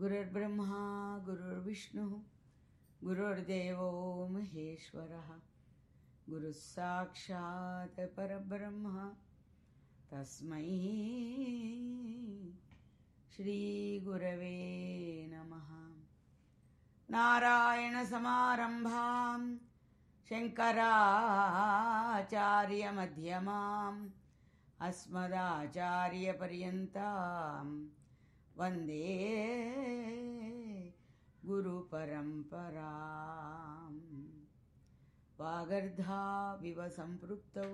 गुरुर्ब्रह्मा गुरुर्विष्णुः गुरुर्देवो महेश्वरः गुरुः साक्षात् परब्रह्म तस्मै श्रीगुरवे नमः नारायणसमारम्भां शङ्कराचार्यमध्यमाम् अस्मदाचार्यपर्यन्तां वन्दे गुरुपरम्पराम् वागर्धाविव सम्पृक्तौ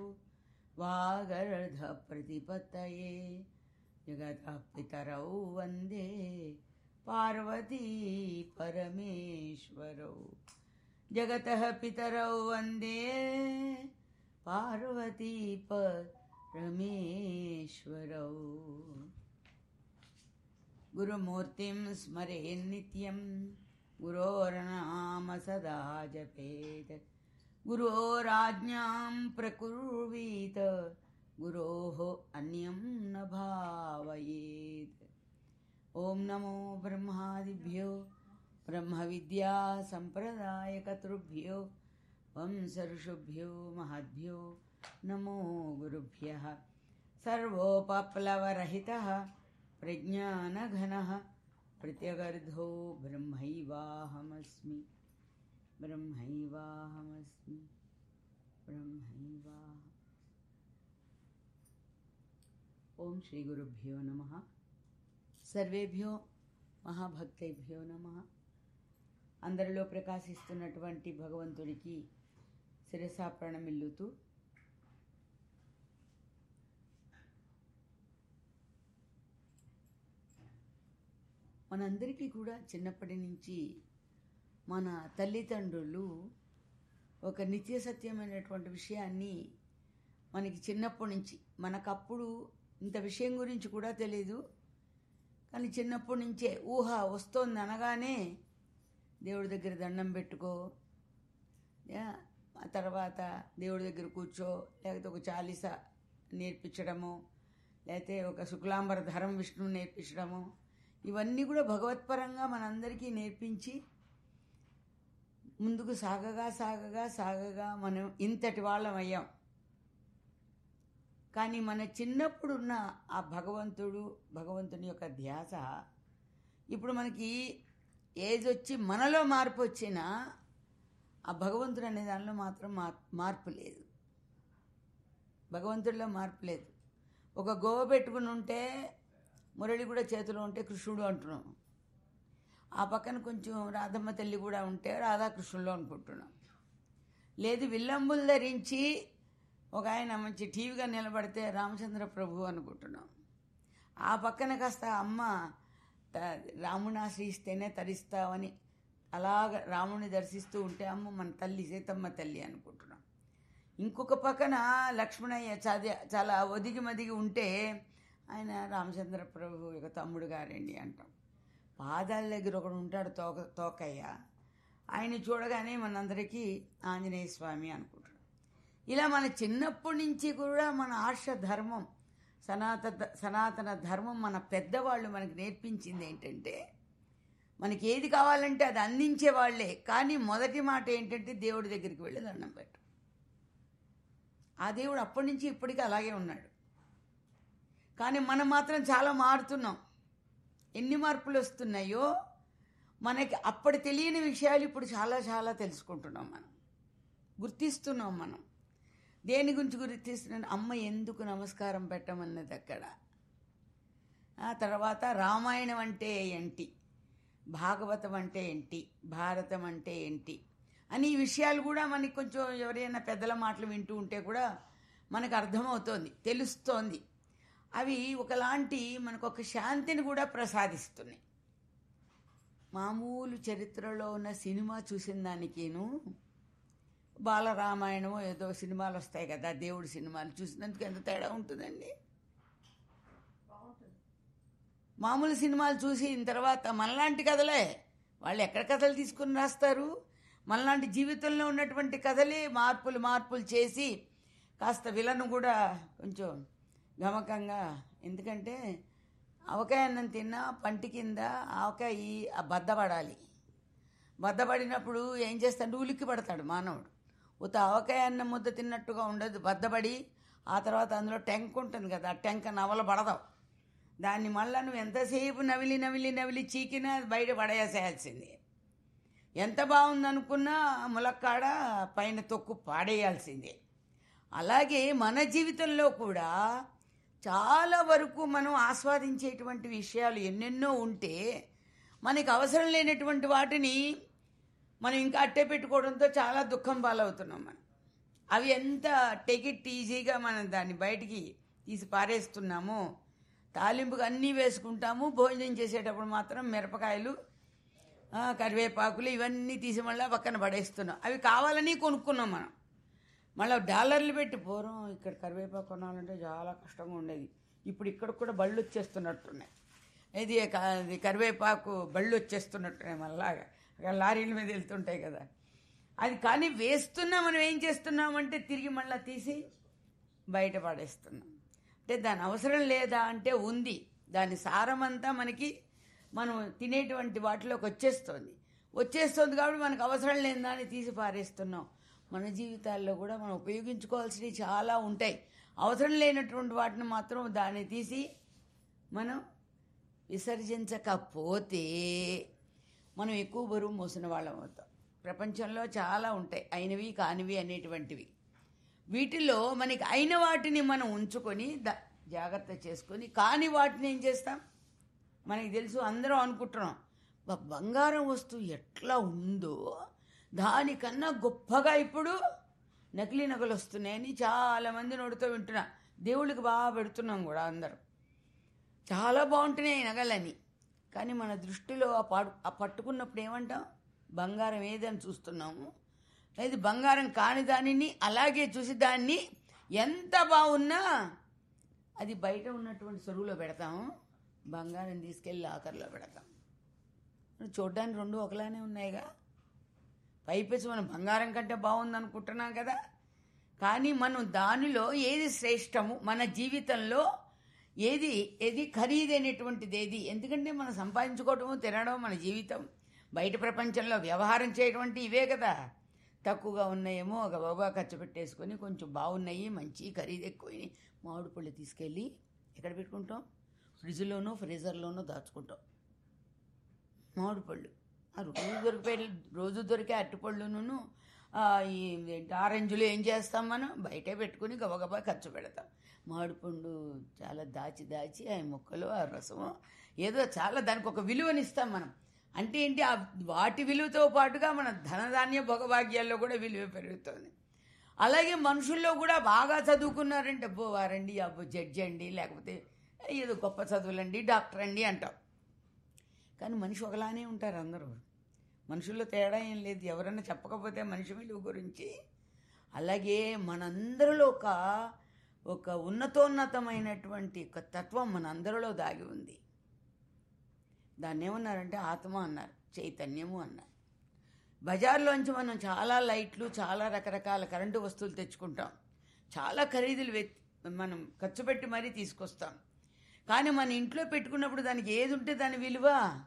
वागर्धप्रतिपत्तये जगतः पितरौ वन्दे पार्वती परमेश्वरौ जगतः पितरौ वन्दे पार्वती परमेश्वरौ गुरुमूर्तिं स्मरेन्नित्यं गुरोर्नाम सदा जपेत् गुरोराज्ञां प्रकुर्वीत गुरोः अन्यं न भावयेत् ॐ नमो ब्रह्मादिभ्यो ब्रह्मविद्यासम्प्रदायकतृभ्यो वंसऋषुभ्यो महद्भ्यो नमो गुरुभ्यः सर्वोपप्लवरहितः प्रज्ञानघनः प्रत्यगर्धो ब्रह्मैवाहमस्मि ब्रह्मैवाहमस्मि ब्रह्मैवाहम् ఓం శ్రీ గురుభ్యో నమ సర్వేభ్యో మహాభక్తేభ్యో నమ అందరిలో ప్రకాశిస్తున్నటువంటి భగవంతుడికి శిరసా ప్రణమిల్లుతూ మనందరికీ కూడా చిన్నప్పటి నుంచి మన తల్లిదండ్రులు ఒక నిత్య సత్యమైనటువంటి విషయాన్ని మనకి చిన్నప్పటి నుంచి మనకప్పుడు ఇంత విషయం గురించి కూడా తెలీదు కానీ చిన్నప్పటి నుంచే ఊహ వస్తోంది అనగానే దేవుడి దగ్గర దండం పెట్టుకో యా, ఆ తర్వాత దేవుడి దగ్గర కూర్చో లేకపోతే ఒక చాలీస నేర్పించడము లేకపోతే ఒక శుక్లాంబర ధరం విష్ణువు నేర్పించడము ఇవన్నీ కూడా భగవత్పరంగా మనందరికీ నేర్పించి ముందుకు సాగగా సాగగా సాగగా మనం ఇంతటి వాళ్ళం అయ్యాం కానీ మన చిన్నప్పుడున్న ఆ భగవంతుడు భగవంతుని యొక్క ధ్యాస ఇప్పుడు మనకి ఏజ్ వచ్చి మనలో మార్పు వచ్చినా ఆ భగవంతుడు అనే దానిలో మాత్రం మార్ మార్పు లేదు భగవంతుడిలో మార్పు లేదు ఒక గోవ పెట్టుకుని ఉంటే మురళి కూడా చేతిలో ఉంటే కృష్ణుడు అంటున్నాం ఆ పక్కన కొంచెం రాధమ్మ తల్లి కూడా ఉంటే రాధాకృష్ణుడు అనుకుంటున్నాం లేదు విల్లంబులు ధరించి ఒక ఆయన మంచి టీవీగా నిలబడితే రామచంద్ర ప్రభు అనుకుంటున్నాం ఆ పక్కన కాస్త అమ్మ త- రాముని ఆశ్రయిస్తేనే తరిస్తావని అలాగ రాముని దర్శిస్తూ ఉంటే అమ్మ మన తల్లి సీతమ్మ తల్లి అనుకుంటున్నాం ఇంకొక పక్కన లక్ష్మణయ్య చది చాలా ఒదిగి మదిగి ఉంటే ఆయన రామచంద్ర ప్రభు యొక్క తమ్ముడు గారండి అంటాం పాదాల దగ్గర ఒకడు ఉంటాడు తోక తోకయ్య ఆయన చూడగానే మనందరికీ ఆంజనేయ స్వామి అనుకుంటున్నాం ఇలా మన చిన్నప్పటి నుంచి కూడా మన ఆర్ష ధర్మం సనాతన సనాతన ధర్మం మన పెద్దవాళ్ళు మనకి నేర్పించింది ఏంటంటే మనకి ఏది కావాలంటే అది అందించే వాళ్ళే కానీ మొదటి మాట ఏంటంటే దేవుడి దగ్గరికి వెళ్ళి దండం పెట్టు ఆ దేవుడు అప్పటి నుంచి ఇప్పటికీ అలాగే ఉన్నాడు కానీ మనం మాత్రం చాలా మారుతున్నాం ఎన్ని మార్పులు వస్తున్నాయో మనకి అప్పటి తెలియని విషయాలు ఇప్పుడు చాలా చాలా తెలుసుకుంటున్నాం మనం గుర్తిస్తున్నాం మనం దేని గురించి గుర్తిస్తున్నాను అమ్మ ఎందుకు నమస్కారం పెట్టమన్నది అక్కడ ఆ తర్వాత రామాయణం అంటే ఏంటి భాగవతం అంటే ఏంటి భారతం అంటే ఏంటి అని ఈ విషయాలు కూడా మనకి కొంచెం ఎవరైనా పెద్దల మాటలు వింటూ ఉంటే కూడా మనకు అర్థమవుతోంది తెలుస్తోంది అవి ఒకలాంటి మనకు ఒక శాంతిని కూడా ప్రసాదిస్తున్నాయి మామూలు చరిత్రలో ఉన్న సినిమా చూసిన దానికేను బాలరామాయణమో ఏదో సినిమాలు వస్తాయి కదా దేవుడి సినిమాలు చూసినందుకు ఎంత తేడా ఉంటుందండి మామూలు సినిమాలు చూసిన తర్వాత మనలాంటి కథలే వాళ్ళు ఎక్కడ కథలు తీసుకుని రాస్తారు మనలాంటి జీవితంలో ఉన్నటువంటి కథలే మార్పులు మార్పులు చేసి కాస్త విలను కూడా కొంచెం గమకంగా ఎందుకంటే ఆవకాయ అన్నం తిన్నా పంటి కింద ఆవకాయ ఆ బద్దపడాలి బద్దపడినప్పుడు ఏం చేస్తాడు ఉలిక్కి పడతాడు మానవుడు ఉత ఆవకాయ అన్నం ముద్ద తిన్నట్టుగా ఉండదు బద్దపడి ఆ తర్వాత అందులో టెంక్ ఉంటుంది కదా ఆ టెంక నవల పడదావు దాన్ని మళ్ళా నువ్వు ఎంతసేపు నవిలి నవిలి నవిలి చీకినా అది బయట పడేసేయాల్సింది ఎంత బాగుందనుకున్నా ఆ ములక్కాడ పైన తొక్కు పాడేయాల్సిందే అలాగే మన జీవితంలో కూడా చాలా వరకు మనం ఆస్వాదించేటువంటి విషయాలు ఎన్నెన్నో ఉంటే మనకి అవసరం లేనటువంటి వాటిని మనం ఇంకా అట్టే పెట్టుకోవడంతో చాలా దుఃఖం పాలవుతున్నాం మనం అవి ఎంత టెకిట్ ఈజీగా మనం దాన్ని బయటికి తీసి పారేస్తున్నాము తాలింపుకు అన్నీ వేసుకుంటాము భోజనం చేసేటప్పుడు మాత్రం మిరపకాయలు ఆ, కరివేపాకులు ఇవన్నీ తీసి మళ్ళీ పక్కన పడేస్తున్నాం అవి కావాలని కొనుక్కున్నాం మనం మళ్ళీ డాలర్లు పెట్టి పూర్వం ఇక్కడ కరివేపాకు కొనాలంటే చాలా కష్టంగా ఉండేది ఇప్పుడు ఇక్కడ కూడా బళ్ళు వచ్చేస్తున్నట్టున్నాయి ఇది క- ఇది కరివేపాకు బళ్ళు వచ్చేస్తున్నట్టున్నాయి మళ్ళాగా అక్కడ లారీల మీద వెళ్తుంటాయి కదా అది కానీ వేస్తున్నా మనం ఏం చేస్తున్నామంటే తిరిగి మళ్ళీ తీసి బయట పడేస్తున్నాం అంటే దాని అవసరం లేదా అంటే ఉంది దాని సారమంతా మనకి మనం తినేటువంటి వాటిలోకి వచ్చేస్తుంది వచ్చేస్తుంది కాబట్టి మనకు అవసరం లేని దాన్ని తీసి పారేస్తున్నాం మన జీవితాల్లో కూడా మనం ఉపయోగించుకోవాల్సినవి చాలా ఉంటాయి అవసరం లేనటువంటి వాటిని మాత్రం దాన్ని తీసి మనం విసర్జించకపోతే మనం ఎక్కువ బరువు మోసిన వాళ్ళం అవుతాం ప్రపంచంలో చాలా ఉంటాయి అయినవి కానివి అనేటువంటివి వీటిలో మనకి అయిన వాటిని మనం ఉంచుకొని ద జాగ్రత్త చేసుకొని కాని వాటిని ఏం చేస్తాం మనకి తెలుసు అందరం అనుకుంటున్నాం "బా, బంగారం వస్తువు ఎట్లా ఉందో దానికన్నా గొప్పగా ఇప్పుడు నకిలీ నగలు వస్తున్నాయని చాలామంది నోటితో వింటున్నా దేవుళ్ళకి బాగా పెడుతున్నాం కూడా అందరం చాలా బాగుంటున్నాయి ఈ నగలని కానీ మన దృష్టిలో ఆ పాడు ఆ పట్టుకున్నప్పుడు ఏమంటాం బంగారం ఏదని చూస్తున్నాము లేదు బంగారం కాని దానిని అలాగే చూసి దాన్ని ఎంత బాగున్నా అది బయట ఉన్నటువంటి సొరువులో పెడతాము బంగారం తీసుకెళ్ళి లాకర్లో పెడతాం చూడ్డానికి రెండు ఒకలానే ఉన్నాయిగా పైపెచ్చి మనం బంగారం కంటే బాగుంది అనుకుంటున్నాం కదా కానీ మనం దానిలో ఏది శ్రేష్టము మన జీవితంలో ఏది ఏది ఖరీదైనటువంటిది ఏది ఎందుకంటే మనం సంపాదించుకోవటము తినడం మన జీవితం బయట ప్రపంచంలో వ్యవహారం చేయటువంటి ఇవే కదా తక్కువగా ఉన్నాయేమో ఒక బాబా ఖర్చు పెట్టేసుకొని కొంచెం బాగున్నాయి మంచి ఖరీదు ఎక్కువ మామిడి పళ్ళు తీసుకెళ్ళి ఎక్కడ పెట్టుకుంటాం ఫ్రిడ్జ్లోనూ ఫ్రీజర్లోనూ దాచుకుంటాం మామిడి పళ్ళు ఆ రోజు దొరికే రోజు దొరికే అరటిపళ్ళును ఆ, ఈ ఏంటి ఆరెంజ్లు ఏం చేస్తాం మనం బయటే పెట్టుకుని గబగబా ఖర్చు పెడతాం మామిడి పండు చాలా దాచి దాచి ఆ ముక్కలు ఆ రసము ఏదో చాలా దానికి ఒక విలువనిస్తాం మనం అంటే ఏంటి ఆ వాటి విలువతో పాటుగా మన ధనధాన్య భోగభాగ్యాల్లో కూడా విలువ పెరుగుతుంది అలాగే మనుషుల్లో కూడా బాగా చదువుకున్నారంటే అబ్బో వారండి అబ్బో జడ్జి అండి లేకపోతే ఏదో గొప్ప చదువులండి డాక్టర్ అండి అంటాం కానీ మనిషి ఒకలానే ఉంటారు అందరూ మనుషుల్లో తేడా ఏం లేదు ఎవరైనా చెప్పకపోతే మనిషి విలువ గురించి అలాగే మనందరిలో ఒక ఒక ఉన్నతోన్నతమైనటువంటి ఒక తత్వం మనందరిలో దాగి ఉంది దాన్ని ఏమన్నారంటే ఆత్మ అన్నారు చైతన్యము అన్నారు బజార్లోంచి మనం చాలా లైట్లు చాలా రకరకాల కరెంటు వస్తువులు తెచ్చుకుంటాం చాలా ఖరీదులు వెత్ మనం ఖర్చు పెట్టి మరీ తీసుకొస్తాం కానీ మన ఇంట్లో పెట్టుకున్నప్పుడు దానికి ఏది ఉంటే దాని విలువ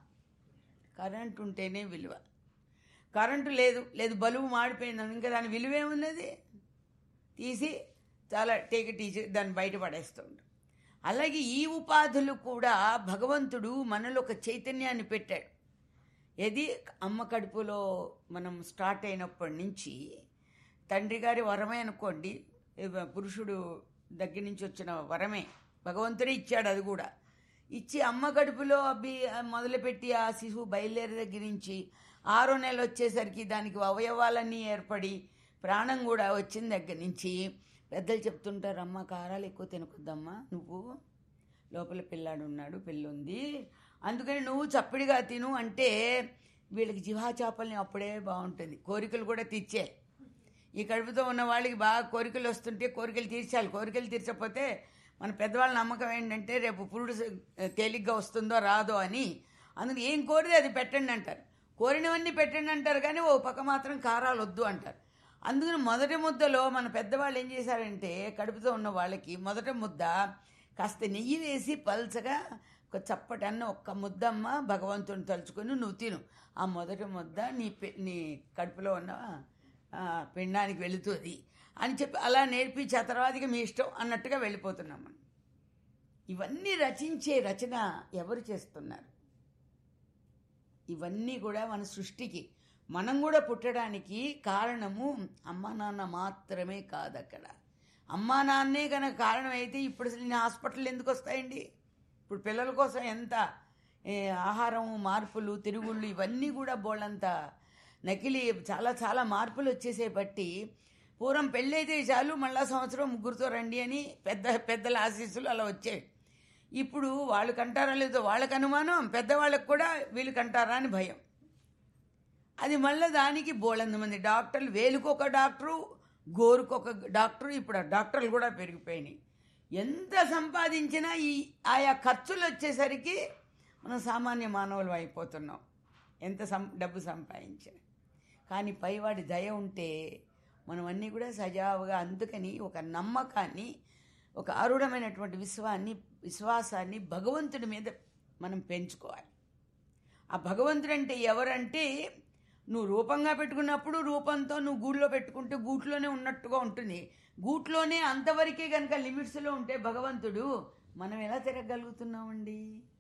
కరెంట్ ఉంటేనే విలువ కరెంటు లేదు లేదు బలుబు మాడిపోయింది ఇంకా దాని విలువ ఏమున్నది తీసి చాలా టేక టీచి దాన్ని బయట పడేస్తుంటాం అలాగే ఈ ఉపాధులు కూడా భగవంతుడు మనలో ఒక చైతన్యాన్ని పెట్టాడు ఏది అమ్మ కడుపులో మనం స్టార్ట్ అయినప్పటి నుంచి తండ్రి గారి వరమే అనుకోండి ఇవ పురుషుడు దగ్గర నుంచి వచ్చిన వరమే భగవంతుడే ఇచ్చాడు అది కూడా ఇచ్చి అమ్మ కడుపులో అబ్బి మొదలుపెట్టి ఆ శిశువు బయలుదేరే దగ్గర నుంచి ఆరో నెల వచ్చేసరికి దానికి అవయవాలన్నీ ఏర్పడి ప్రాణం కూడా వచ్చిన దగ్గర నుంచి పెద్దలు చెప్తుంటారు అమ్మ కారాలు ఎక్కువ తినకొద్దమ్మా నువ్వు లోపల పిల్లాడు ఉన్నాడు పిల్లుంది అందుకని నువ్వు చప్పిడిగా తిను అంటే వీళ్ళకి జివాచాపల్ని అప్పుడే బాగుంటుంది కోరికలు కూడా తీర్చే ఈ కడుపుతో ఉన్న వాళ్ళకి బాగా కోరికలు వస్తుంటే కోరికలు తీర్చాలి కోరికలు తీర్చకపోతే మన పెద్దవాళ్ళ నమ్మకం ఏంటంటే రేపు పురుడు తేలిగ్గా వస్తుందో రాదో అని అందుకు ఏం కోరితే అది పెట్టండి అంటారు కోరినవన్నీ పెట్టండి అంటారు కానీ ఓ పక్క మాత్రం కారాలు వద్దు అంటారు అందుకని మొదటి ముద్దలో మన పెద్దవాళ్ళు ఏం చేశారంటే కడుపుతో ఉన్న వాళ్ళకి మొదటి ముద్ద కాస్త నెయ్యి వేసి పల్చగా ఒక చప్పటి అన్న ఒక్క ముద్దమ్మ భగవంతుని తలుచుకొని నువ్వు తిను ఆ మొదటి ముద్ద నీ పె- నీ కడుపులో ఉన్న ఆ, పిండానికి వెళుతుంది అని చెప్పి అలా నేర్పించి ఆ తర్వాత ఇక మీ ఇష్టం అన్నట్టుగా వెళ్ళిపోతున్నాం మనం ఇవన్నీ రచించే రచన ఎవరు చేస్తున్నారు ఇవన్నీ కూడా మన సృష్టికి మనం కూడా పుట్టడానికి కారణము అమ్మా నాన్న మాత్రమే కాదు అక్కడ అమ్మా నాన్నే కనుక కారణం అయితే ఇప్పుడు అసలు ఇన్ని హాస్పిటల్ ఎందుకు వస్తాయండి ఇప్పుడు పిల్లల కోసం ఎంత ఏ, ఆహారం మార్పులు తిరుగుళ్ళు ఇవన్నీ కూడా బోళ్ళంత నకిలీ చాలా చాలా మార్పులు వచ్చేసే బట్టి పూర్వం పెళ్ళైతే చాలు మళ్ళా సంవత్సరం ముగ్గురుతో రండి అని పెద్ద పెద్దల ఆశీస్సులు అలా వచ్చాయి ఇప్పుడు వాళ్ళు కంటారా లేదో వాళ్ళకి అనుమానం పెద్దవాళ్ళకి కూడా వీళ్ళు కంటారా అని భయం అది మళ్ళీ దానికి బోళంత మంది డాక్టర్లు వేలుకొక డాక్టరు గోరుకొక డాక్టరు ఇప్పుడు ఆ డాక్టర్లు కూడా పెరిగిపోయినాయి ఎంత సంపాదించినా ఈ ఆయా ఖర్చులు వచ్చేసరికి మనం సామాన్య మానవులు అయిపోతున్నాం ఎంత సం డబ్బు సంపాదించిన కానీ పైవాడి దయ ఉంటే మనం అన్నీ కూడా సజావుగా అందుకని ఒక నమ్మకాన్ని ఒక ఆరుఢమైనటువంటి విశ్వాన్ని విశ్వాసాన్ని భగవంతుడి మీద మనం పెంచుకోవాలి ఆ భగవంతుడు అంటే ఎవరంటే నువ్వు రూపంగా పెట్టుకున్నప్పుడు రూపంతో నువ్వు గూట్లో పెట్టుకుంటే గూట్లోనే ఉన్నట్టుగా ఉంటుంది గూట్లోనే అంతవరకే కనుక లిమిట్స్లో ఉంటే భగవంతుడు మనం ఎలా తిరగలుగుతున్నామండి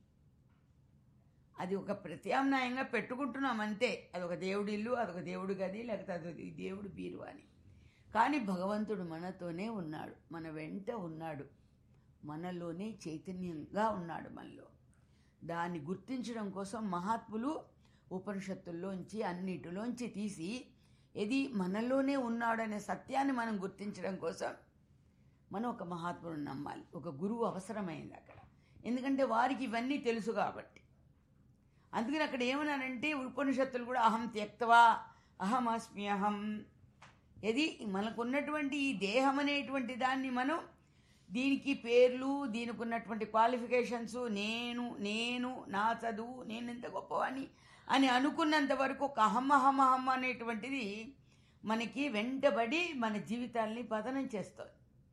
అది ఒక ప్రత్యామ్నాయంగా పెట్టుకుంటున్నాం అంతే అదొక దేవుడి ఇల్లు అదొక దేవుడి గది లేకపోతే అదొక దేవుడి బీరు అని కానీ భగవంతుడు మనతోనే ఉన్నాడు మన వెంట ఉన్నాడు మనలోనే చైతన్యంగా ఉన్నాడు మనలో దాన్ని గుర్తించడం కోసం మహాత్ములు ఉపనిషత్తుల్లోంచి అన్నిటిలోంచి తీసి ఇది మనలోనే ఉన్నాడనే సత్యాన్ని మనం గుర్తించడం కోసం మనం ఒక మహాత్ముడు నమ్మాలి ఒక గురువు అవసరమైంది అక్కడ ఎందుకంటే వారికి ఇవన్నీ తెలుసు కాబట్టి అందుకని అక్కడ ఏమన్నానంటే ఉపనిషత్తులు కూడా అహం త్యక్తవా అహం అస్మి అహం ఇది మనకున్నటువంటి ఈ దేహం అనేటువంటి దాన్ని మనం దీనికి పేర్లు దీనికి ఉన్నటువంటి క్వాలిఫికేషన్స్ నేను నేను నా చదువు నేను ఎంత గొప్పవాణ్ణి అని అనుకున్నంత వరకు ఒక అహం అహం అహం అనేటువంటిది మనకి వెంటబడి మన జీవితాల్ని పతనం చేస్తుంది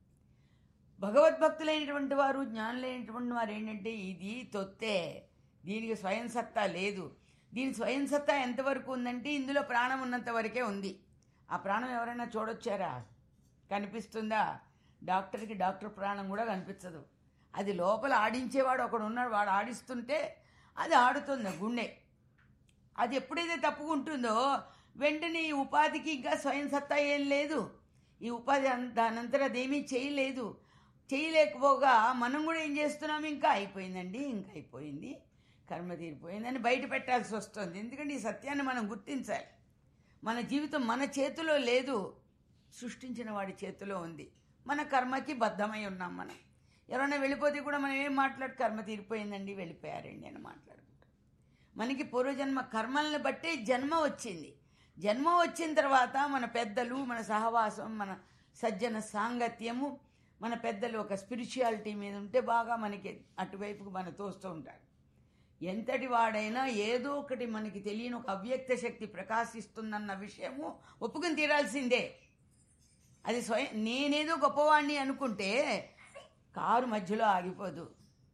భగవద్భక్తులైనటువంటి వారు జ్ఞానులైనటువంటి వారు ఏంటంటే ఇది తొత్తే దీనికి స్వయం సత్తా లేదు దీని స్వయం సత్తా ఎంతవరకు ఉందంటే ఇందులో ప్రాణం ఉన్నంత వరకే ఉంది ఆ ప్రాణం ఎవరైనా చూడొచ్చారా కనిపిస్తుందా డాక్టర్కి డాక్టర్ ప్రాణం కూడా కనిపించదు అది లోపల ఆడించేవాడు ఒకడు ఉన్నాడు వాడు ఆడిస్తుంటే అది ఆడుతుంది ఆ గుండె అది ఎప్పుడైతే తప్పుకుంటుందో వెంటనే ఈ ఉపాధికి ఇంకా స్వయం సత్తా ఏం లేదు ఈ ఉపాధి అన్- దానంతరం అదేమీ చేయలేదు చేయలేకపోగా మనం కూడా ఏం చేస్తున్నాం ఇంకా అయిపోయిందండి ఇంకా అయిపోయింది కర్మ తీరిపోయిందని బయట పెట్టాల్సి వస్తుంది ఎందుకంటే ఈ సత్యాన్ని మనం గుర్తించాలి మన జీవితం మన చేతిలో లేదు సృష్టించిన వాడి చేతిలో ఉంది మన కర్మకి బద్ధమై ఉన్నాం మనం ఎవరైనా వెళ్ళిపోతే కూడా మనం ఏం మాట్లాడు కర్మ తీరిపోయిందండి వెళ్ళిపోయారండి అని మాట్లాడుకుంటాం మనకి పూర్వజన్మ కర్మల్ని బట్టే జన్మ వచ్చింది జన్మ వచ్చిన తర్వాత మన పెద్దలు మన సహవాసం మన సజ్జన సాంగత్యము మన పెద్దలు ఒక స్పిరిచువాలిటీ మీద ఉంటే బాగా మనకి అటువైపుకు మన తోస్తూ ఉంటాడు ఎంతటి వాడైనా ఏదో ఒకటి మనకి తెలియని ఒక అవ్యక్త శక్తి ప్రకాశిస్తుందన్న విషయము ఒప్పుకొని తీరాల్సిందే అది స్వయం నేనేదో గొప్పవాణ్ణి అనుకుంటే కారు మధ్యలో ఆగిపోదు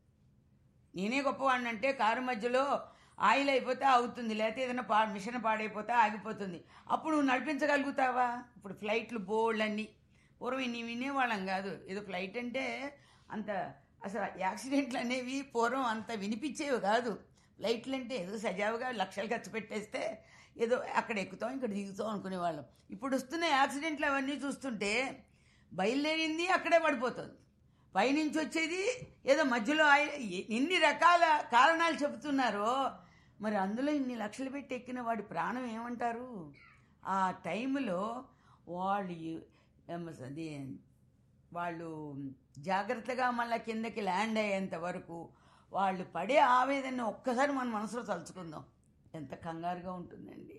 నేనే గొప్పవాడిని అంటే కారు మధ్యలో ఆయిల్ అయిపోతే అవుతుంది లేకపోతే ఏదైనా పా మిషన్ పాడైపోతే ఆగిపోతుంది అప్పుడు నువ్వు నడిపించగలుగుతావా ఇప్పుడు ఫ్లైట్లు బోల్డ్ పూర్వం ఇన్ని వినేవాళ్ళం కాదు ఏదో ఫ్లైట్ అంటే అంత అసలు యాక్సిడెంట్లు అనేవి పూర్వం అంత వినిపించేవి కాదు ఫ్లైట్లు అంటే ఏదో సజావుగా లక్షలు ఖర్చు పెట్టేస్తే ఏదో అక్కడ ఎక్కుతాం ఇక్కడ దిగుతాం అనుకునేవాళ్ళం ఇప్పుడు వస్తున్న యాక్సిడెంట్లు అవన్నీ చూస్తుంటే బయలుదేరింది అక్కడే పడిపోతుంది పైనుంచి వచ్చేది ఏదో మధ్యలో ఆయ- ఎ- ఎన్ని రకాల కారణాలు చెబుతున్నారో మరి అందులో ఇన్ని లక్షలు పెట్టి ఎక్కిన వాడి ప్రాణం ఏమంటారు ఆ టైంలో వాళ్ళు ఎ- ఏం అది వాళ్ళు జాగ్రత్తగా మళ్ళీ కిందకి ల్యాండ్ అయ్యేంత వరకు వాళ్ళు పడే ఆవేదన ఒక్కసారి మన మనసులో తలుచుకుందాం ఎంత కంగారుగా ఉంటుందండి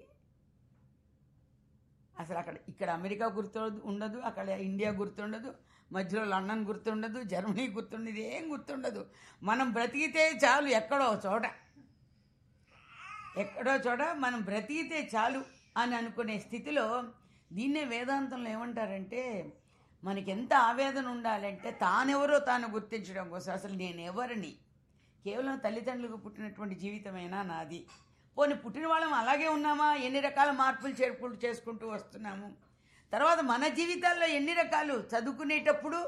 అసలు అక్కడ ఇక్కడ అమెరికా గుర్తు ఉండదు అక్కడ ఇండియా గుర్తుండదు మధ్యలో లండన్ గుర్తుండదు జర్మనీ గుర్తుండదు ఏం గుర్తుండదు మనం బ్రతికితే చాలు ఎక్కడో చోట ఎక్కడో చోట మనం బ్రతికితే చాలు అని అనుకునే స్థితిలో దీన్నే వేదాంతంలో ఏమంటారంటే మనకి ఎంత ఆవేదన ఉండాలంటే తానెవరో తాను గుర్తించడం కోసం అసలు నేను ఎవరిని కేవలం తల్లిదండ్రులకు పుట్టినటువంటి జీవితమేనా నాది పోనీ పుట్టిన వాళ్ళం అలాగే ఉన్నామా ఎన్ని రకాల మార్పులు చేరుకుంటూ చేసుకుంటూ వస్తున్నాము తర్వాత మన జీవితాల్లో ఎన్ని రకాలు చదువుకునేటప్పుడు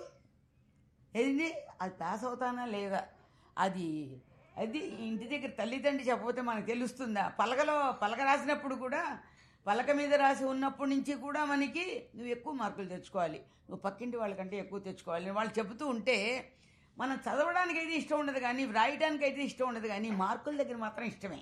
ఏంది అది పాస్ అవుతానా లేదా అది అది ఇంటి దగ్గర తల్లిదండ్రి చెప్పకపోతే మనకు తెలుస్తుందా పలకలో పలక రాసినప్పుడు కూడా పలక మీద రాసి ఉన్నప్పటి నుంచి కూడా మనకి నువ్వు ఎక్కువ మార్కులు తెచ్చుకోవాలి నువ్వు పక్కింటి వాళ్ళకంటే ఎక్కువ తెచ్చుకోవాలి వాళ్ళు చెబుతూ ఉంటే మనం చదవడానికి అయితే ఇష్టం ఉండదు కానీ వ్రాయడానికి అయితే ఇష్టం ఉండదు కానీ మార్కుల దగ్గర మాత్రం ఇష్టమే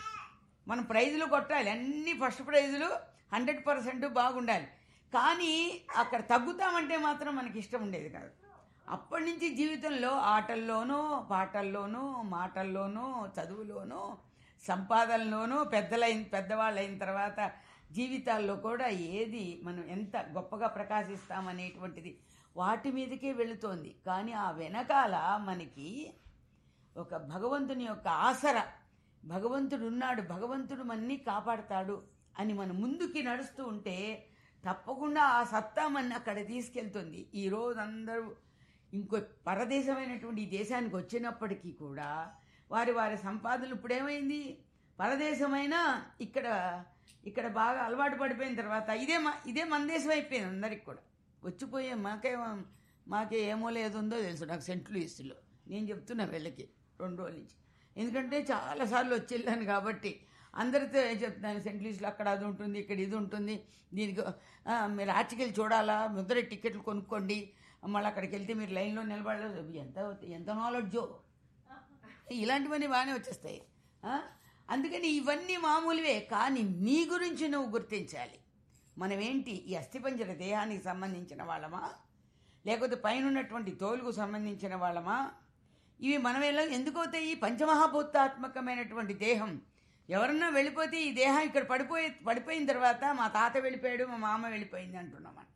మనం ప్రైజులు కొట్టాలి అన్ని ఫస్ట్ ప్రైజులు హండ్రెడ్ పర్సెంట్ బాగుండాలి కానీ అక్కడ తగ్గుతామంటే మాత్రం మనకి ఇష్టం ఉండేది కాదు అప్పటి నుంచి జీవితంలో ఆటల్లోనూ పాటల్లోనూ మాటల్లోనూ చదువులోనూ సంపాదనలోనూ పెద్దలైన పెద్దవాళ్ళు అయిన తర్వాత జీవితాల్లో కూడా ఏది మనం ఎంత గొప్పగా ప్రకాశిస్తామనేటువంటిది వాటి మీదకే వెళుతోంది కానీ ఆ వెనకాల మనకి ఒక భగవంతుని యొక్క ఆసర భగవంతుడు ఉన్నాడు భగవంతుడు మనని కాపాడతాడు అని మనం ముందుకి నడుస్తూ ఉంటే తప్పకుండా ఆ సత్తా మన అక్కడ తీసుకెళ్తుంది ఈ రోజు అందరూ ఇంకో పరదేశమైనటువంటి ఈ దేశానికి వచ్చినప్పటికీ కూడా వారి వారి సంపాదనలు ఇప్పుడేమైంది పరదేశమైనా ఇక్కడ ఇక్కడ బాగా అలవాటు పడిపోయిన తర్వాత ఇదే మా ఇదే మన దేశం అయిపోయింది అందరికి కూడా వచ్చిపోయే మాకే మాకే ఏమో లేదుందో తెలుసు నాకు సెంట్ లూయిస్లో నేను చెప్తున్నా వీళ్ళకి రెండు రోజుల నుంచి ఎందుకంటే చాలాసార్లు వచ్చి వెళ్ళాను కాబట్టి అందరితో ఏం చెప్తున్నాను సెంట్ లూయిస్లో అక్కడ అది ఉంటుంది ఇక్కడ ఇది ఉంటుంది దీనికి ఆ, మీరు ఆర్టికల్ చూడాలా ముద్ర టికెట్లు కొనుక్కోండి మళ్ళీ అక్కడికి వెళ్తే మీరు లైన్లో నిలబడలేదు ఎంత ఎంత నాలెడ్జో ఇలాంటివన్నీ బాగానే వచ్చేస్తాయి ఆ? అందుకని ఇవన్నీ మామూలువే కానీ నీ గురించి నువ్వు గుర్తించాలి మనమేంటి ఈ అస్థిపంజర దేహానికి సంబంధించిన వాళ్ళమా లేకపోతే పైన ఉన్నటువంటి తోలుకు సంబంధించిన వాళ్ళమా ఇవి మనం ఎలా ఎందుకవుతాయి పంచమహాభూతాత్మకమైనటువంటి దేహం ఎవరన్నా వెళ్ళిపోతే ఈ దేహం ఇక్కడ పడిపోయి పడిపోయిన తర్వాత మా తాత వెళ్ళిపోయాడు మా మామ వెళ్ళిపోయింది అంటున్నాం మనం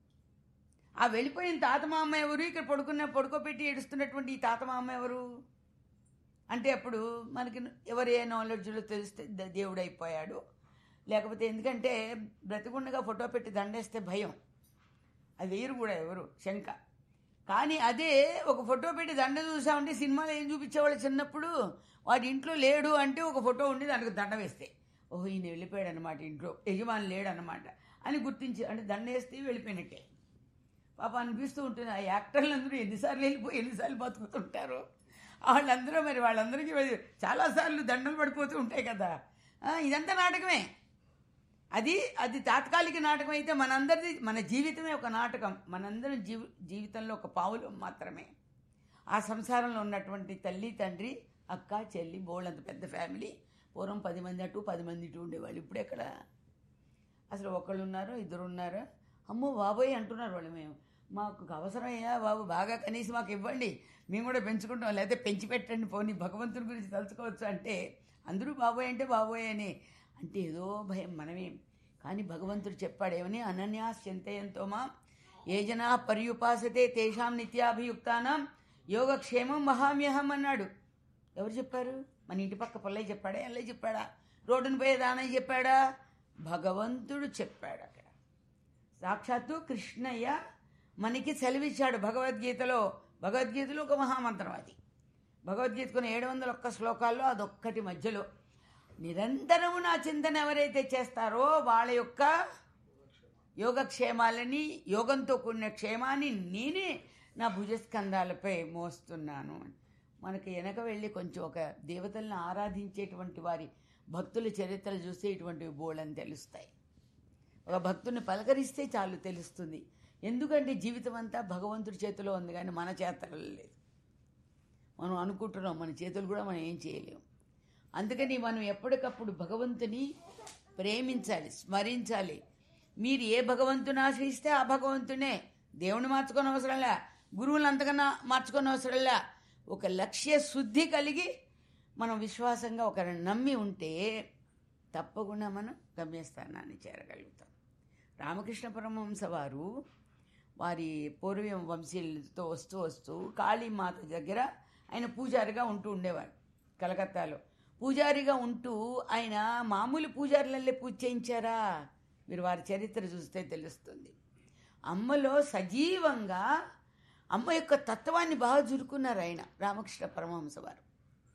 ఆ వెళ్ళిపోయిన తాత మామ ఎవరు ఇక్కడ పడుకున్న పడుకోబెట్టి ఏడుస్తున్నటువంటి ఈ తాత మామ ఎవరు అంటే అప్పుడు మనకి ఎవరు ఏ నాలెడ్జ్లో తెలిస్తే ద- దేవుడు అయిపోయాడు లేకపోతే ఎందుకంటే బ్రతికుండగా ఫోటో పెట్టి దండేస్తే భయం అది వేయరు కూడా ఎవరు శంక కానీ అదే ఒక ఫోటో పెట్టి దండ చూసామంటే సినిమాలో ఏం చూపించేవాళ్ళు చిన్నప్పుడు వాడి ఇంట్లో లేడు అంటే ఒక ఫోటో ఉండి దానికి దండ వేస్తే ఓహో ఈయన వెళ్ళిపోయాడు అనమాట ఇంట్లో యజమాని లేడు అనమాట అని గుర్తించి అంటే దండ వేస్తే వెళ్ళిపోయినట్టే పాప అనిపిస్తూ ఉంటుంది ఆ యాక్టర్లందరూ ఎన్నిసార్లు వెళ్ళిపోయి ఎన్నిసార్లు బతుకుతుంటారు వాళ్ళందరూ మరి వాళ్ళందరికీ మరి చాలాసార్లు దండలు పడిపోతూ ఉంటాయి కదా ఆ, ఇదంతా నాటకమే అది అది తాత్కాలిక నాటకం అయితే మనందరిది మన జీవితమే ఒక నాటకం మనందరం జీవి జీవితంలో ఒక పావులు మాత్రమే ఆ సంసారంలో ఉన్నటువంటి తల్లి తండ్రి అక్క చెల్లి బోళ్ళంత పెద్ద ఫ్యామిలీ పూర్వం పది మంది అటు పది మంది ఇటు ఉండేవాళ్ళు ఇప్పుడు ఎక్కడ అసలు ఒకళ్ళు ఉన్నారు ఇద్దరు ఉన్నారు అమ్మో బాబోయ్ అంటున్నారు వాళ్ళు మేము మాకు అవసరమయ్యా బాబు బాగా కనీసం మాకు ఇవ్వండి మేము కూడా పెంచుకుంటాం లేకపోతే పెంచి పెట్టండి పోనీ భగవంతుడి గురించి తలుచుకోవచ్చు అంటే అందరూ బాబోయ్ అంటే బాబోయ్ అని అంటే ఏదో భయం మనమే కానీ భగవంతుడు చెప్పాడేమని అనన్యాశ్చింతయంతో మా ఏ జనా పర్యుపాసతే తేషాం నిత్యాభియుక్తానం యోగక్షేమం మహామ్యహం అన్నాడు ఎవరు చెప్పారు మన ఇంటి పక్క పుల్లయ్య చెప్పాడా ఎల్లయ్య చెప్పాడా రోడ్డును పోయే దానయ్య చెప్పాడా భగవంతుడు చెప్పాడు అక్కడ సాక్షాత్తు కృష్ణయ్య మనకి సెలవిచ్చాడు భగవద్గీతలో భగవద్గీతలో ఒక మహామంత్రం అది భగవద్గీత కొన్ని ఏడు వందల ఒక్క శ్లోకాల్లో అదొక్కటి మధ్యలో నిరంతరము నా చింతన ఎవరైతే చేస్తారో వాళ్ళ యొక్క యోగక్షేమాలని యోగంతో కూడిన క్షేమాన్ని నేనే నా భుజస్కంధాలపై మోస్తున్నాను మనకి వెనక వెళ్ళి కొంచెం ఒక దేవతల్ని ఆరాధించేటువంటి వారి భక్తుల చరిత్రలు చూస్తే ఇటువంటివి బోళ్ళని తెలుస్తాయి ఒక భక్తుని పలకరిస్తే చాలు తెలుస్తుంది ఎందుకంటే జీవితం అంతా భగవంతుడి చేతిలో ఉంది కానీ మన చేతల్లో లేదు మనం అనుకుంటున్నాం మన చేతులు కూడా మనం ఏం చేయలేము అందుకని మనం ఎప్పటికప్పుడు భగవంతుని ప్రేమించాలి స్మరించాలి మీరు ఏ భగవంతుని ఆశ్రయిస్తే ఆ భగవంతునే దేవుని మార్చుకొని అవసరంలే గురువులు అంతకన్నా మార్చుకొని అవసరంలే ఒక లక్ష్య శుద్ధి కలిగి మనం విశ్వాసంగా ఒకరిని నమ్మి ఉంటే తప్పకుండా మనం గమ్యస్థానాన్ని చేరగలుగుతాం రామకృష్ణ పరమహంస వారు వారి పూర్వం వంశీయులతో వస్తూ వస్తూ కాళీమాత దగ్గర ఆయన పూజారిగా ఉంటూ ఉండేవాడు కలకత్తాలో పూజారిగా ఉంటూ ఆయన మామూలు పూజారులల్లే పూజ చేయించారా మీరు వారి చరిత్ర చూస్తే తెలుస్తుంది అమ్మలో సజీవంగా అమ్మ యొక్క తత్వాన్ని బాగా జురుకున్నారు ఆయన రామకృష్ణ పరమహంస వారు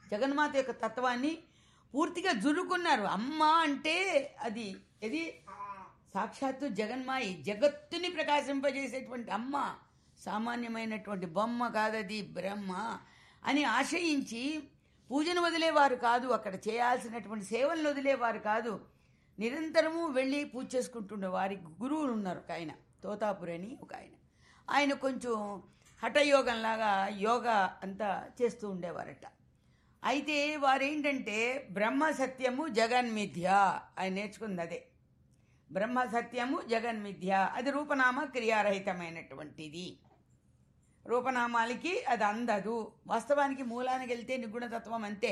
జగన్మాత యొక్క తత్వాన్ని పూర్తిగా జురుకున్నారు అమ్మ అంటే అది ఇది సాక్షాత్తు జగన్మాయి జగత్తుని ప్రకాశింపజేసేటువంటి అమ్మ సామాన్యమైనటువంటి బొమ్మ కాదది బ్రహ్మ అని ఆశయించి పూజను వదిలేవారు కాదు అక్కడ చేయాల్సినటువంటి సేవలను వదిలేవారు కాదు నిరంతరము వెళ్ళి పూజ చేసుకుంటుండే వారి గురువులు ఉన్నారు ఒక ఆయన తోతాపురి అని ఒక ఆయన ఆయన కొంచెం హఠయోగంలాగా యోగా అంతా చేస్తూ ఉండేవారట అయితే వారేంటంటే బ్రహ్మ సత్యము జగన్మిథ్య ఆయన నేర్చుకుంది అదే బ్రహ్మ సత్యము జగన్మిథ్య అది రూపనామ క్రియారహితమైనటువంటిది రూపనామాలకి అది అందదు వాస్తవానికి మూలానికి వెళ్తే నిగుణతత్వం అంతే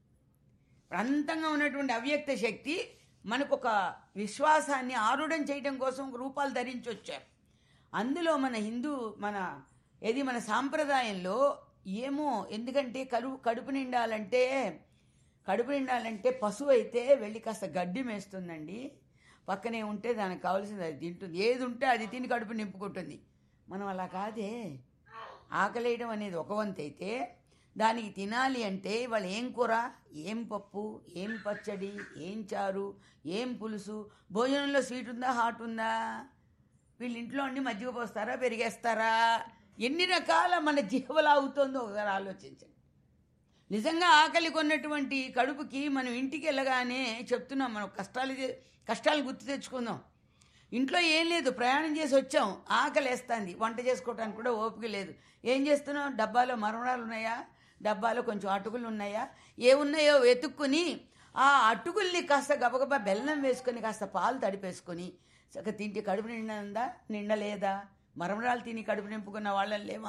అంతంగా ఉన్నటువంటి అవ్యక్త శక్తి మనకు ఒక విశ్వాసాన్ని ఆరుఢం చేయడం కోసం ఒక రూపాలు ధరించి వచ్చారు అందులో మన హిందూ మన ఏది మన సాంప్రదాయంలో ఏమో ఎందుకంటే కడుపు కడుపు నిండాలంటే కడుపు నిండాలంటే పశువు అయితే వెళ్ళి కాస్త గడ్డి మేస్తుందండి పక్కనే ఉంటే దానికి కావాల్సింది అది తింటుంది ఏది ఉంటే అది తిని కడుపు నింపుకుంటుంది మనం అలా కాదే ఆకలేయడం అనేది ఒక వంతు అయితే దానికి తినాలి అంటే వాళ్ళు ఏం కూర ఏం పప్పు ఏం పచ్చడి ఏం చారు ఏం పులుసు భోజనంలో స్వీట్ ఉందా హాట్ ఉందా వీళ్ళ ఇంట్లో ఉండి మజ్జిగ పోస్తారా పెరిగేస్తారా ఎన్ని రకాల మన జీవలా అవుతుందో ఒకసారి ఆలోచించండి నిజంగా ఆకలి కొన్నటువంటి కడుపుకి మనం ఇంటికి వెళ్ళగానే చెప్తున్నాం మనం కష్టాలు చే- కష్టాలు గుర్తు తెచ్చుకుందాం ఇంట్లో ఏం లేదు ప్రయాణం చేసి వచ్చాం ఆకలి వేస్తుంది వంట చేసుకోవడానికి కూడా ఓపిక లేదు ఏం చేస్తున్నాం డబ్బాలో మరమరాలు ఉన్నాయా డబ్బాలో కొంచెం అటుకులు ఉన్నాయా ఏ ఉన్నాయో వెతుక్కుని ఆ అటుకుల్ని కాస్త గబగబా బెల్లం వేసుకొని కాస్త పాలు తడిపేసుకొని చక్క తింటే కడుపు నిండా నిండలేదా మరమరాలు తిని కడుపు నింపుకున్న వాళ్ళని లేవా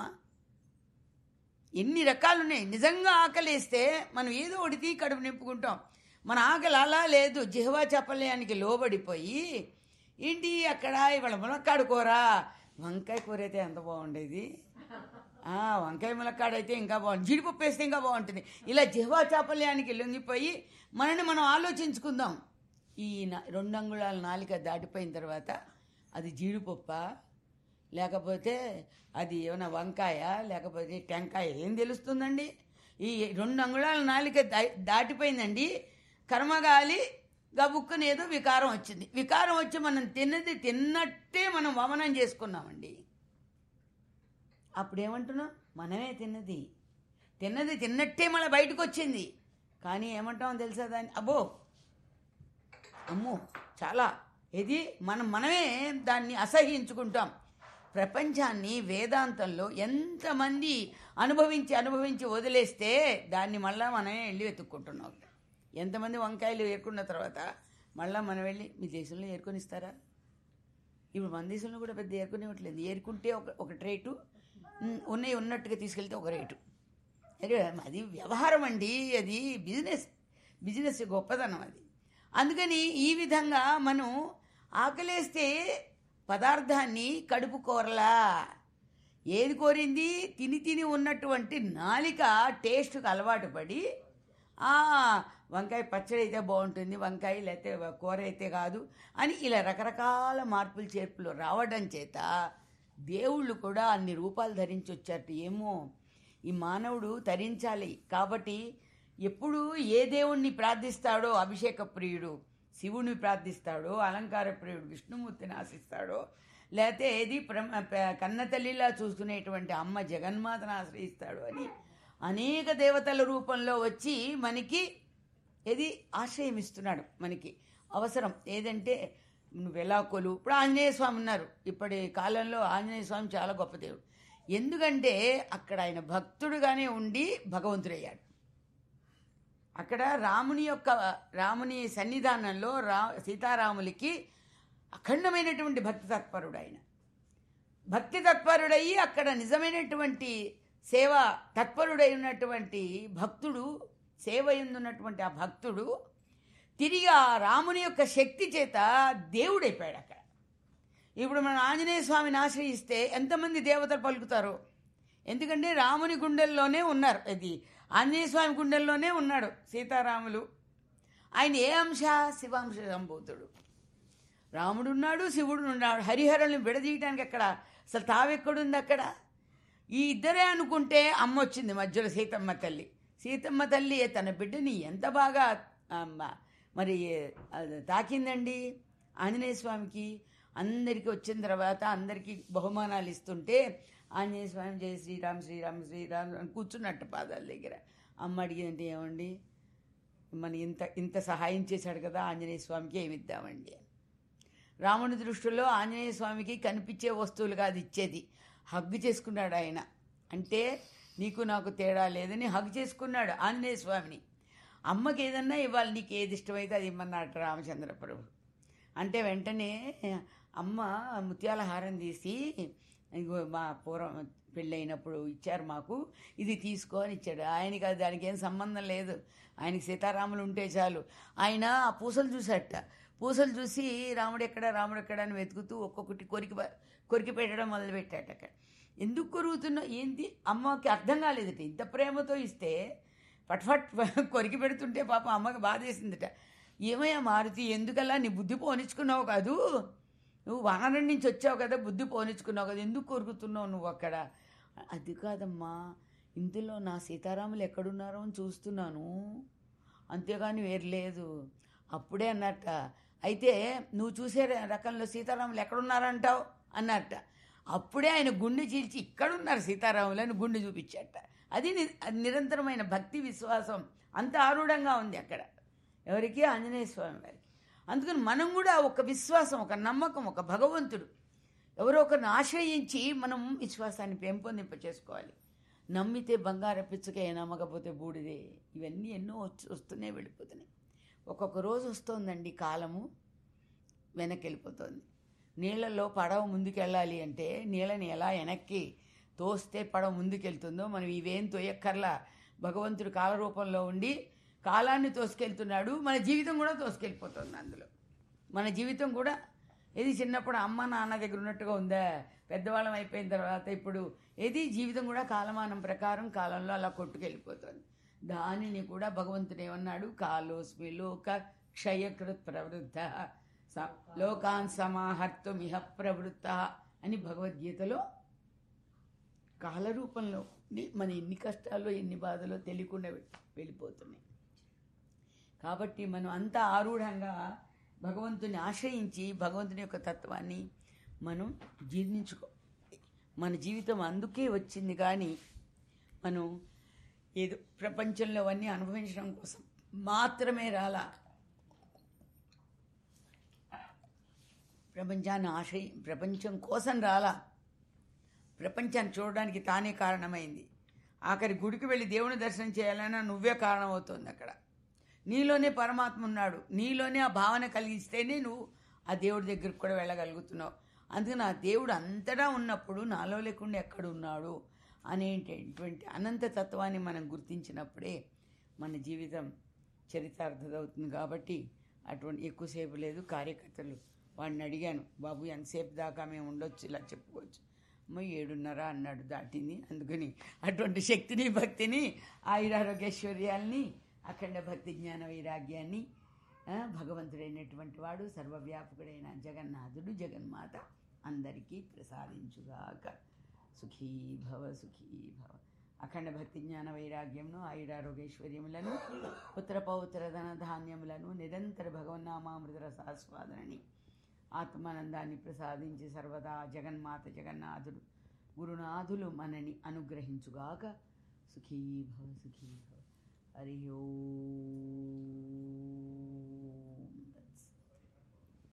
ఎన్ని రకాలు ఉన్నాయి నిజంగా ఆకలేస్తే మనం ఏదో ఒకటి తీ కడుపు నింపుకుంటాం మన ఆకలి అలా లేదు జిహ్వా చపల్యానికి లోబడిపోయి ఏంటి అక్కడ ఇవాళ ములక్కాడు కూర వంకాయ కూర అయితే ఎంత బాగుండేది ఆ, వంకాయ ములక్కాడ అయితే ఇంకా బాగుంటుంది జీడిపప్పు వేస్తే ఇంకా బాగుంటుంది ఇలా జిహ్వా చాపల్యానికి లొంగిపోయి మనని మనం ఆలోచించుకుందాం ఈ నా- రెండు అంగుళాల నాలిక దాటిపోయిన తర్వాత అది జీడిపప్ప లేకపోతే అది ఏమైనా వంకాయ లేకపోతే టెంకాయ ఏం తెలుస్తుందండి ఈ రెండు అంగుళాల నాలిక దా- దాటిపోయిందండి కర్మగాలి గబుక్కుని ఏదో వికారం వచ్చింది వికారం వచ్చి మనం తిన్నది తిన్నట్టే మనం వమనం చేసుకున్నామండి అప్పుడు ఏమంటున్నాం మనమే తిన్నది తిన్నది తిన్నట్టే మళ్ళీ బయటకు వచ్చింది కానీ ఏమంటామో తెలుసా దాన్ని అబ్బో అమ్మో చాలా ఇది మనం మనమే దాన్ని అసహించుకుంటాం ప్రపంచాన్ని వేదాంతంలో ఎంతమంది అనుభవించి అనుభవించి వదిలేస్తే దాన్ని మళ్ళా మనమే వెళ్ళి వెతుక్కుంటున్నాం ఎంతమంది వంకాయలు ఏరుకున్న తర్వాత మళ్ళా మనం వెళ్ళి మీ దేశంలో ఏరుకొని ఇస్తారా ఇప్పుడు మన దేశంలో కూడా పెద్ద ఏరుకునేవట్లేదు ఏరుకుంటే ఒక ఒక రేటు ఉమ్, ఉన్నాయి ఉన్నట్టుగా తీసుకెళ్తే ఒక రేటు అరే, అది వ్యవహారం అండి అది బిజినెస్ బిజినెస్ గొప్పదనం అది అందుకని ఈ విధంగా మనం ఆకలేస్తే పదార్థాన్ని కడుపు కోరలా ఏది కోరింది తిని తిని ఉన్నటువంటి నాలిక టేస్ట్కి అలవాటు పడి ఆ, వంకాయ పచ్చడి అయితే బాగుంటుంది వంకాయ లేకపోతే కూర అయితే కాదు అని ఇలా రకరకాల మార్పులు చేర్పులు రావడం చేత దేవుళ్ళు కూడా అన్ని రూపాలు ధరించి వచ్చారట ఏమో ఈ మానవుడు తరించాలి కాబట్టి ఎప్పుడు ఏ దేవుణ్ణి ప్రార్థిస్తాడో అభిషేక ప్రియుడు శివుని ప్రార్థిస్తాడో అలంకార ప్రియుడు విష్ణుమూర్తిని ఆశిస్తాడో లేకపోతే ఏది బ్రహ్మ ప- కన్నతల్లిలా చూసుకునేటువంటి అమ్మ జగన్మాతను ఆశ్రయిస్తాడు అని అనేక దేవతల రూపంలో వచ్చి మనకి ఏది ఆశ్రయం ఇస్తున్నాడు మనకి అవసరం ఏదంటే వెలాకొలు ఇప్పుడు ఆంజనేయ స్వామి ఉన్నారు ఇప్పటి కాలంలో ఆంజనేయ స్వామి చాలా గొప్ప దేవుడు ఎందుకంటే అక్కడ ఆయన భక్తుడుగానే ఉండి భగవంతుడయ్యాడు అక్కడ రాముని యొక్క రాముని సన్నిధానంలో రా సీతారాములకి అఖండమైనటువంటి భక్తి తత్పరుడు ఆయన భక్తి తత్పరుడయ్యి అక్కడ నిజమైనటువంటి సేవ తత్పరుడై ఉన్నటువంటి భక్తుడు సేవ ఉన్నటువంటి ఆ భక్తుడు తిరిగి ఆ రాముని యొక్క శక్తి చేత దేవుడైపోయాడు అక్కడ ఇప్పుడు మనం ఆంజనేయ స్వామిని ఆశ్రయిస్తే ఎంతమంది దేవతలు పలుకుతారు ఎందుకంటే రాముని గుండెల్లోనే ఉన్నారు అది ఆంజనేయ స్వామి గుండెల్లోనే ఉన్నాడు సీతారాములు ఆయన ఏ అంశ శివాంశ సంభూతుడు రాముడు ఉన్నాడు శివుడు ఉన్నాడు హరిహరుల్ని విడదీయటానికి అక్కడ అసలు తావెక్కడుంది అక్కడ ఈ ఇద్దరే అనుకుంటే అమ్మ వచ్చింది మధ్యలో సీతమ్మ తల్లి సీతమ్మ తల్లి తన బిడ్డని ఎంత బాగా ఆ, మ- మరి అది తాకిందండి ఆంజనేయ స్వామికి అందరికీ వచ్చిన తర్వాత అందరికీ బహుమానాలు ఇస్తుంటే ఆంజనేయ స్వామి జయ శ్రీరామ్ శ్రీరామ్ శ్రీరామ్ అని కూర్చున్నట్టు పాదాల దగ్గర అమ్మ అడిగిందంటే ఏమండి మన ఇంత ఇంత సహాయం చేశాడు కదా ఆంజనేయ స్వామికి ఏమి ఇద్దామండి అని రాముని దృష్టిలో ఆంజనేయ స్వామికి కనిపించే వస్తువులు కాదు ఇచ్చేది హగ్గు చేసుకున్నాడు ఆయన అంటే నీకు నాకు తేడా లేదని హగ్ చేసుకున్నాడు ఆంజనేయ స్వామిని అమ్మకి ఏదన్నా ఇవ్వాలి నీకు ఏది ఇష్టమైతే అది ఇమ్మన్నాడు రామచంద్ర ప్రభు అంటే వెంటనే అమ్మ ముత్యాల హారం తీసి ఇగో మా పూర్వం పెళ్ళైనప్పుడు ఇచ్చారు మాకు ఇది తీసుకో అని ఇచ్చాడు ఆయనకి అది దానికి ఏం సంబంధం లేదు ఆయనకి సీతారాములు ఉంటే చాలు ఆయన ఆ పూసలు చూసట పూసలు చూసి రాముడు ఎక్కడ రాముడు ఎక్కడ అని వెతుకుతూ ఒక్కొక్కటి కొరికి ప- కొరికి పెట్టడం మొదలుపెట్టాట అక్కడ ఎందుకు కొరుగుతున్నావు ఏంటి అమ్మకి అర్థం కాలేదట ఇంత ప్రేమతో ఇస్తే ఫట్ ఫట్ కొరికి పెడుతుంటే పాప అమ్మకి బాధేసిందట ఏమయ్యా మారుతి ఎందుకలా నీ బుద్ధి పోనిచ్చుకున్నావు కాదు నువ్వు వానరం నుంచి వచ్చావు కదా బుద్ధి పోనిచ్చుకున్నావు కదా ఎందుకు కొరుకుతున్నావు నువ్వు అక్కడ అది కాదమ్మా ఇందులో నా సీతారాములు ఎక్కడున్నారో అని చూస్తున్నాను అంతేగాని వేరు లేదు అప్పుడే అన్నట్ట అయితే నువ్వు చూసే రకంలో సీతారాములు ఎక్కడున్నారంటావు అన్నట్ట అప్పుడే ఆయన గుండె చీల్చి ఇక్కడున్నారు సీతారాములు అని గుండె చూపించట అది ని- అది నిరంతరమైన భక్తి విశ్వాసం అంత ఆరూఢంగా ఉంది అక్కడ ఎవరికి ఆంజనేయ స్వామి వారికి అందుకని మనం కూడా ఒక విశ్వాసం ఒక నమ్మకం ఒక భగవంతుడు ఎవరో ఒకరిని ఆశ్రయించి మనం విశ్వాసాన్ని పెంపొందింప చేసుకోవాలి నమ్మితే బంగార పిచ్చుకే నమ్మకపోతే బూడిదే ఇవన్నీ ఎన్నో వచ్చి వస్తూనే వెళ్ళిపోతున్నాయి ఒక్కొక్క రోజు వస్తుందండి కాలము వెనక్కి వెళ్ళిపోతుంది నీళ్ళల్లో పడవ ముందుకెళ్ళాలి అంటే నీళ్ళని ఎలా వెనక్కి తోస్తే పడవ ముందుకెళ్తుందో మనం ఇవేం తోయక్కర్లా భగవంతుడు కాల రూపంలో ఉండి కాలాన్ని తోసుకెళ్తున్నాడు మన జీవితం కూడా తోసుకెళ్ళిపోతుంది అందులో మన జీవితం కూడా ఏది చిన్నప్పుడు అమ్మ నాన్న దగ్గర ఉన్నట్టుగా ఉందా పెద్దవాళ్ళం అయిపోయిన తర్వాత ఇప్పుడు ఏది జీవితం కూడా కాలమానం ప్రకారం కాలంలో అలా కొట్టుకెళ్ళిపోతుంది దానిని కూడా భగవంతుడు ఏమన్నాడు కాలోస్మి లోక క్షయకృత్ ప్రవృద్ధ స- లోకాన్ సమాహర్తుమిహ ప్రవృత్త అని భగవద్గీతలో కాలరూపంలో ఉండి మన ఎన్ని కష్టాలు ఎన్ని బాధలో తెలియకుండా వె- వెళ్ళిపోతున్నాయి కాబట్టి మనం అంత ఆరూఢంగా భగవంతుని ఆశ్రయించి భగవంతుని యొక్క తత్వాన్ని మనం జీర్ణించుకో మన జీవితం అందుకే వచ్చింది కానీ మనం ఏదో ప్రపంచంలో అన్నీ అనుభవించడం కోసం మాత్రమే రాలా ప్రపంచాన్ని ఆశ్రయి ప్రపంచం కోసం రాలా ప్రపంచాన్ని చూడడానికి తానే కారణమైంది ఆఖరి గుడికి వెళ్ళి దేవుని దర్శనం చేయాలన్నా నువ్వే కారణమవుతుంది అక్కడ నీలోనే పరమాత్మ ఉన్నాడు నీలోనే ఆ భావన కలిగిస్తేనే నువ్వు ఆ దేవుడి దగ్గరికి కూడా వెళ్ళగలుగుతున్నావు అందుకని ఆ దేవుడు అంతటా ఉన్నప్పుడు నాలో లేకుండా ఎక్కడ ఉన్నాడు అనేటటువంటి అనంత తత్వాన్ని మనం గుర్తించినప్పుడే మన జీవితం చరితార్థదవుతుంది కాబట్టి అటువంటి ఎక్కువసేపు లేదు కార్యకర్తలు వాడిని అడిగాను బాబు ఎంతసేపు దాకా మేము ఉండొచ్చు ఇలా చెప్పుకోవచ్చు అమ్మ ఏడున్నర అన్నాడు దాటింది అందుకని అటువంటి శక్తిని భక్తిని ఆయురారోగ్యైశ్వర్యాల్ని అఖండ భక్తి జ్ఞాన వైరాగ్యాన్ని ఆ, భగవంతుడైనటువంటి వాడు సర్వవ్యాపకుడైన జగన్నాథుడు జగన్మాత అందరికీ ప్రసాదించుగాక సుఖీ భవ సుఖీ భవ అఖండ భక్తి జ్ఞాన వైరాగ్యమును ఆయురారోగ్యైశ్వర్యములను పుత్ర పౌత్ర ధన ధాన్యములను నిరంతర భగవన్నామామృత రసాస్వాదనని ఆత్మానందాన్ని ప్రసాదించి సర్వదా జగన్మాత జగన్నాథుడు గురునాథులు మనని అనుగ్రహించుగాక సుఖీ భవ సుఖీ భవ హరి ఓం